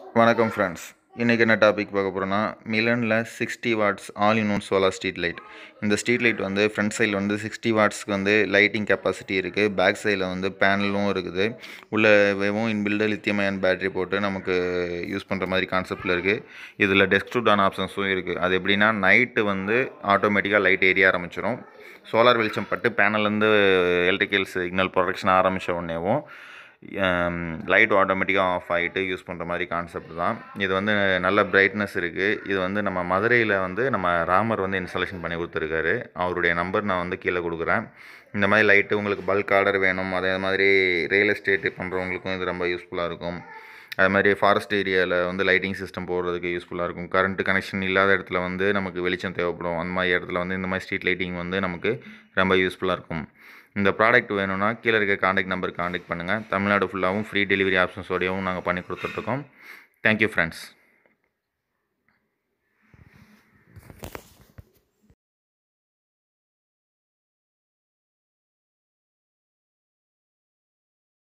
வணக்கம் ஃப்ரெண்ட்ஸ் இன்றைக்கி என்ன டாபிக் பார்க்க போகிறோன்னா மிலனில் sixty watts all in one solar street light இந்த ஸ்ட்ரீட் லைட் வந்து ஃப்ரண்ட் சைடில் வந்து சிக்ஸ்டி வாட்ஸ்க்கு வந்து லைட்டிங் கெப்பாசிட்டி இருக்குது பேக் சைடில் வந்து பேனலும் இருக்குது உள்ள வெறும் இன்பில்டு லித்தியம் அயன் பேட்டரி போட்டு நமக்கு யூஸ் பண்ணுற மாதிரி கான்செப்டில் இருக்குது இதில் டெஸ்க் டு டான் ஆப்ஷன்ஸும் இருக்குது அது எப்படின்னா நைட்டு வந்து ஆட்டோமேட்டிக்காக லைட் எரிய ஆரம்பிச்சிடும் சோலார் வெளிச்சம் பட்டு பேனல்லேருந்து எலக்ட்ரிக்கல் சிக்னல் ப்ரொடக்ஷன் ஆரம்பித்த உடனேவும் லைட் ஆட்டோமேட்டிக்காக ஆஃப் ஆகிட்டு யூஸ் பண்ணுற மாதிரி கான்செப்ட் தான் இது வந்து நல்ல பிரைட்னஸ் இருக்குது இது வந்து நம்ம மதுரையில் வந்து நம்ம ராமர் வந்து இன்ஸ்டாலேஷன் பண்ணி கொடுத்துருக்காரு அவருடைய நம்பர் நான் வந்து கீழே கொடுக்குறேன் இந்த மாதிரி லைட்டு உங்களுக்கு பல்க் ஆர்டர் வேணும் அதே மாதிரி ரியல் எஸ்டேட் பண்ணுறவங்களுக்கும் இது ரொம்ப யூஸ்ஃபுல்லாக இருக்கும் அது மாதிரி ஃபாரஸ்ட் ஏரியாவில் வந்து லைட்டிங் சிஸ்டம் போடுறதுக்கு யூஸ்ஃபுல்லாக இருக்கும் கரண்ட் கனெக்ஷன் இல்லாத இடத்துல வந்து நமக்கு வெளிச்சம் தேவைப்படும் அந்த மாதிரி இடத்துல வந்து இந்த மாதிரி ஸ்ட்ரீட் லைட்டிங் வந்து நமக்கு ரொம்ப யூஸ்ஃபுல்லாக இருக்கும் இந்த ப்ராடக்ட் வேணும்னா கீழே இருக்க காண்டாக்ட் நம்பர் காண்டாக்ட் பண்ணுங்கள் தமிழ்நாடு ஃபுல்லாகவும் ஃப்ரீ டெலிவரி ஆப்ஷன்ஸோடையும் நாங்கள் பண்ணி கொடுத்துட்ருக்கோம் தேங்க்யூ ஃப்ரெண்ட்ஸ்